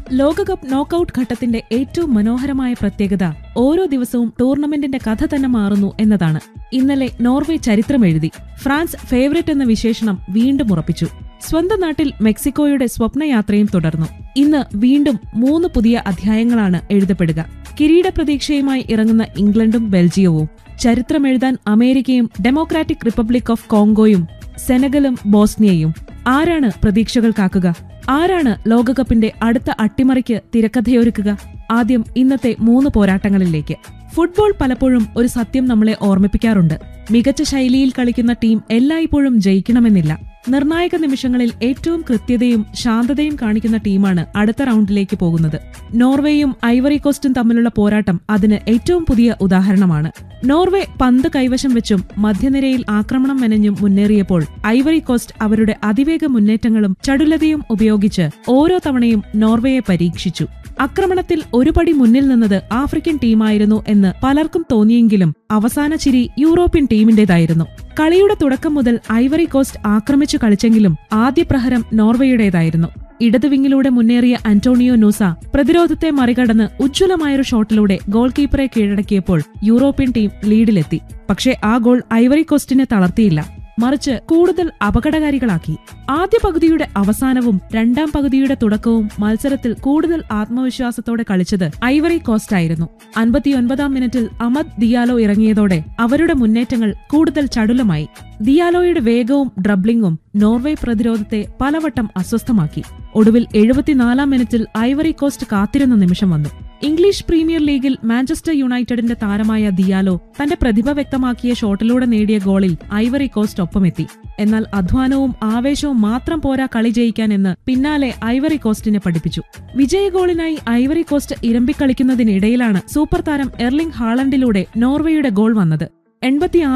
ലോകകപ്പ് നോക്കൌട്ട് ഘട്ടത്തിന്റെ ഏറ്റവും മനോഹരമായ പ്രത്യേകത ഓരോ ദിവസവും ടൂർണമെന്റിന്റെ കഥ തന്നെ മാറുന്നു എന്നതാണ് ഇന്നലെ നോർവേ ചരിത്രമെഴുതി ഫ്രാൻസ് ഫേവറേറ്റ് എന്ന വിശേഷണം വീണ്ടും ഉറപ്പിച്ചു സ്വന്തം നാട്ടിൽ മെക്സിക്കോയുടെ സ്വപ്നയാത്രയും തുടർന്നു ഇന്ന് വീണ്ടും മൂന്ന് പുതിയ അധ്യായങ്ങളാണ് എഴുതപ്പെടുക കിരീട പ്രതീക്ഷയുമായി ഇറങ്ങുന്ന ഇംഗ്ലണ്ടും ബെൽജിയവും ചരിത്രമെഴുതാൻ അമേരിക്കയും ഡെമോക്രാറ്റിക് റിപ്പബ്ലിക് ഓഫ് കോങ്കോയും സെനഗലും ബോസ്നിയയും ആരാണ് പ്രതീക്ഷകൾ കാക്കുക ആരാണ് ലോകകപ്പിന്റെ അടുത്ത അട്ടിമറിക്ക് തിരക്കഥയൊരുക്കുക ആദ്യം ഇന്നത്തെ മൂന്ന് പോരാട്ടങ്ങളിലേക്ക് ഫുട്ബോൾ പലപ്പോഴും ഒരു സത്യം നമ്മളെ ഓർമ്മിപ്പിക്കാറുണ്ട് മികച്ച ശൈലിയിൽ കളിക്കുന്ന ടീം എല്ലായ്പ്പോഴും ജയിക്കണമെന്നില്ല നിർണായക നിമിഷങ്ങളിൽ ഏറ്റവും കൃത്യതയും ശാന്തതയും കാണിക്കുന്ന ടീമാണ് അടുത്ത റൗണ്ടിലേക്ക് പോകുന്നത് നോർവേയും ഐവറി കോസ്റ്റും തമ്മിലുള്ള പോരാട്ടം അതിന് ഏറ്റവും പുതിയ ഉദാഹരണമാണ് നോർവേ പന്ത് കൈവശം വെച്ചും മധ്യനിരയിൽ ആക്രമണം മെനഞ്ഞും മുന്നേറിയപ്പോൾ ഐവറി കോസ്റ്റ് അവരുടെ അതിവേഗ മുന്നേറ്റങ്ങളും ചടുലതയും ഉപയോഗിച്ച് ഓരോ തവണയും നോർവേയെ പരീക്ഷിച്ചു ആക്രമണത്തിൽ ഒരു പടി മുന്നിൽ നിന്നത് ആഫ്രിക്കൻ ടീമായിരുന്നു എന്ന് പലർക്കും തോന്നിയെങ്കിലും അവസാന ചിരി യൂറോപ്യൻ ടീമിന്റേതായിരുന്നു കളിയുടെ തുടക്കം മുതൽ ഐവറി കോസ്റ്റ് ആക്രമിച്ചു കളിച്ചെങ്കിലും ആദ്യ പ്രഹരം നോർവേയുടേതായിരുന്നു ഇടതു വിങ്ങിലൂടെ മുന്നേറിയ അന്റോണിയോ നൂസ പ്രതിരോധത്തെ മറികടന്ന് ഉജ്ജ്വലമായൊരു ഷോട്ടിലൂടെ ഗോൾ കീപ്പറെ കീഴടക്കിയപ്പോൾ യൂറോപ്യൻ ടീം ലീഡിലെത്തി പക്ഷേ ആ ഗോൾ ഐവറി കോസ്റ്റിനെ തളർത്തിയില്ല മറിച്ച് കൂടുതൽ അപകടകാരികളാക്കി ആദ്യ പകുതിയുടെ അവസാനവും രണ്ടാം പകുതിയുടെ തുടക്കവും മത്സരത്തിൽ കൂടുതൽ ആത്മവിശ്വാസത്തോടെ കളിച്ചത് ഐവറി കോസ്റ്റ് ആയിരുന്നു അൻപത്തിയൊൻപതാം മിനിറ്റിൽ അമദ് ദിയാലോ ഇറങ്ങിയതോടെ അവരുടെ മുന്നേറ്റങ്ങൾ കൂടുതൽ ചടുലമായി ദിയാലോയുടെ വേഗവും ഡ്രബ്ലിംഗും നോർവേ പ്രതിരോധത്തെ പലവട്ടം അസ്വസ്ഥമാക്കി ഒടുവിൽ എഴുപത്തിനാലാം മിനിറ്റിൽ ഐവറി കോസ്റ്റ് കാത്തിരുന്ന നിമിഷം വന്നു ഇംഗ്ലീഷ് പ്രീമിയർ ലീഗിൽ മാഞ്ചസ്റ്റർ യുണൈറ്റഡിന്റെ താരമായ ദിയാലോ തന്റെ പ്രതിഭ വ്യക്തമാക്കിയ ഷോട്ടിലൂടെ നേടിയ ഗോളിൽ ഐവറി കോസ്റ്റ് ഒപ്പമെത്തി എന്നാൽ അധ്വാനവും ആവേശവും മാത്രം പോരാ കളി ജയിക്കാൻ എന്ന് പിന്നാലെ ഐവറി കോസ്റ്റിനെ പഠിപ്പിച്ചു വിജയ ഗോളിനായി ഐവറി കോസ്റ്റ് ഇരമ്പിക്കളിക്കുന്നതിനിടയിലാണ് സൂപ്പർ താരം എർലിംഗ് ഹാളണ്ടിലൂടെ നോർവേയുടെ ഗോൾ വന്നത് എൺപത്തി